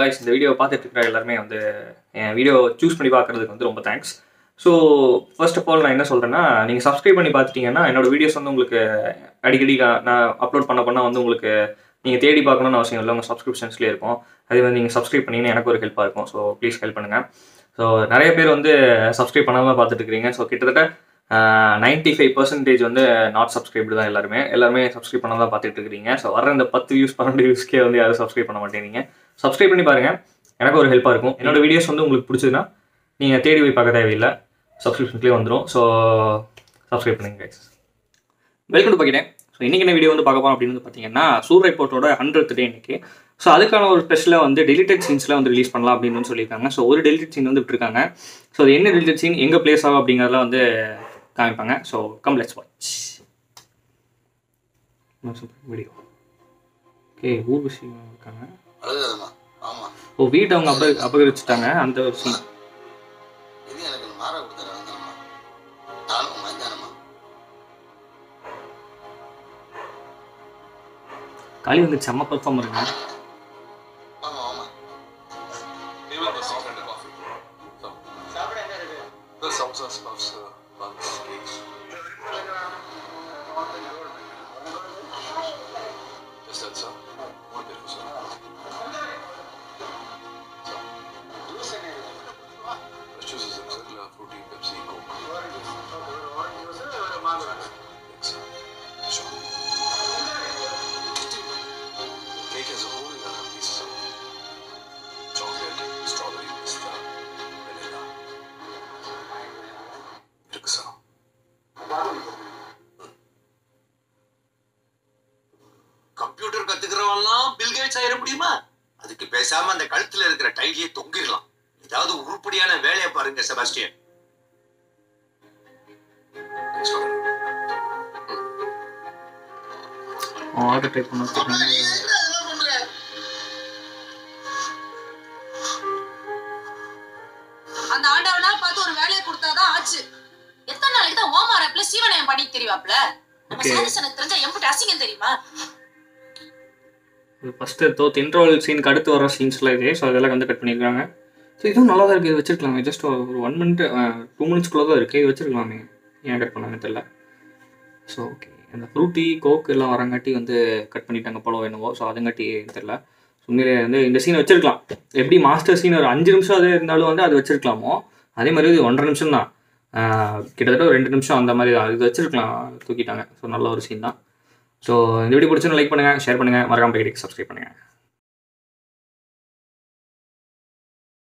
guys இந்த video பார்த்துட்டு இருக்கிற எல்லாருமே வந்து என் வீடியோ சூஸ் பண்ணி பார்க்கறதுக்கு வந்து ரொம்ப thanks so first of all நான் என்ன சொல்கிறேன்னா நீங்கள் சப்ஸ்கிரைப் பண்ணி பார்த்துட்டீங்கன்னா என்னோட வீடியோஸ் வந்து உங்களுக்கு அடிக்கடி நான் நான் அப்லோட் பண்ண பண்ண வந்து உங்களுக்கு நீங்கள் தேடி பார்க்கணும்னு அவசியம் இல்லை உங்கள் சப்ஸ்கிரிப்ஷன்ஸ்லேயே இருக்கும் அதே வந்து நீங்கள் சப்ஸ்கிரைப் பண்ணீங்கன்னா எனக்கு ஒரு ஹெல்ப்பாக இருக்கும் ஸோ ப்ளீஸ் ஹெல்ப் பண்ணுங்கள் ஸோ நிறைய பேர் வந்து சப்ஸ்கிரைப் பண்ணாமல் பார்த்துட்டு இருக்கிறீங்க ஸோ கிட்டத்தட்ட நைன்ட்டி ஃபைவ் பர்சன்டேஜ் வந்து நாட் சப்ஸ்கிரைப்டு தான் எல்லாருமே எல்லாருமே சப்ஸ்கிரைப் பண்ண தான் பார்த்துட்டு இருக்கிறீங்க ஸோ வர இந்த பத்து வியூஸ் பன்னெண்டு வியூஸ்க்கே வந்து யாரும் சப்ஸ்கிரைப் பண்ண மாட்டேங்கிறீங்க சப்ஸ்கிரைப் பண்ணி பாருங்கள் எனக்கு ஒரு ஹெல்ப்பாக இருக்கும் என்னோட வீடியோஸ் வந்து உங்களுக்கு பிடிச்சதுன்னா நீங்கள் தேடி போய் பார்க்க தேவையில்லை சப்ஸ்கிரிப்ஷன்லேயே வந்துடும் ஸோ சப்ஸ்கிரைப் பண்ணுங்க கைஸ் வெல்கம் டு பாக்கிட்டேன் ஸோ இன்றைக்கி என்ன வீடியோ வந்து பார்க்க போகிறோம் அப்படின்னு வந்து பார்த்தீங்கன்னா சூர் ரிப்போர்ட்டோட ஹண்ட்ரட் டே இன்னைக்கு ஸோ அதுக்கான ஒரு ஸ்பெஷலாக வந்து டெலிட்டட் சீன்ஸ்லாம் வந்து ரிலீஸ் பண்ணலாம் அப்படின்னு வந்து சொல்லியிருக்காங்க ஸோ ஒரு டெலிட்டட் சீன் வந்து விட்டுருக்காங்க ஸோ அது என்ன டெலிட்டட் சீன் எங்கே பிளேஸ் ஆகும் அப்படிங்கிறதெல்லாம் வந்து காமிப்பாங்க so come let's watch video okay Urvashi இருக்காங்க அழுகாதம்மா ஆமா ஓ வீட்டை அவங்க அப அபகரிச்சுட்டாங்க அந்த ஒரு சீன் இது எனக்கு மாற கொடுத்தாரு வந்தனம்மா நானும் மந்தானம்மா காளி வந்து செம்ம பர்ஃபார்ம் இருங்க ஆமா ஆமா Even the song and the coffee. So, the samosas, puffs, uh, buns, cakes. Just that, sir. One bit, sir. So, let's choose a circular fruity Pepsi Coke. Yes, sir. Sure. Cake has a whole eleven pieces of chocolate, strawberry, pista, vanilla. இருக்கு sir computer கத்துக்கிறவன்லாம் Bill Gates ஆயிட முடியுமா அதுக்கு பேசாம அந்த கழுத்துல இருக்கிற டைலியை தொங்கிடலாம் ஏதாவது உருப்படியான வேலையை பாருங்க Sebastian thanks for order type பண்ண வச்சுருக்காங்க அந்த ஆண்டவனா பார்த்து ஒரு வேலையை கொடுத்தாதான் ஆச்சு எத்தனை நாளைக்கு தான் ஓமா ரேப்ல சீவனையம் பண்ணி தெரியவாப்ல நம்ம Okay. சாதிசனுக்கு தெரிஞ்ச எம்பிட்டு அசிங்கம் தெரியுமா ஃபஸ்ட்டு தோத் இன்ட்ரோல் சீனுக்கு அடுத்து வர சீன்ஸ்லாம் இது ஸோ அதெல்லாம் வந்து கட் பண்ணியிருக்காங்க ஸோ இதுவும் நல்லா தான் இருக்குது இது வச்சிருக்கலாமே ஜஸ்ட் ஒரு ஒன் மினிட் டூ மினிட்ஸ்க்குள்ளே தான் இருக்குது இது வச்சிருக்கலாமே ஏன் கட் பண்ணாங்கன்னு தெரில ஸோ ஓகே அந்த ஃப்ரூட்டி கோக் எல்லாம் வரங்காட்டி வந்து கட் பண்ணிட்டாங்க பழம் என்னவோ ஸோ அதுங்காட்டி தெரில உண்மையிலே வந்து இந்த சீன் வச்சிருக்கலாம் எப்படி மாஸ்டர் சீன் ஒரு அஞ்சு நிமிஷம் அது இருந்தாலும் வந்து அது வச்சிருக்கலாமோ அதே மாதிரி இது ஒன்றரை நிமிஷம் தான் கிட்டத்தட்ட ஒரு ரெண்டு நிமிஷம் அந்த மாதிரி தான் இது வச்சிருக்கலாம் தூக்கிட்டாங்க ஸோ நல்ல ஒரு சீன் தான் ஸோ இந்த வீடியோ பிடிச்சுன்னு லைக் பண்ணுங்கள் ஷேர் பண்ணுங்கள் மறக்காம போய் சப்ஸ்கிரைப் பண்ணுங்கள்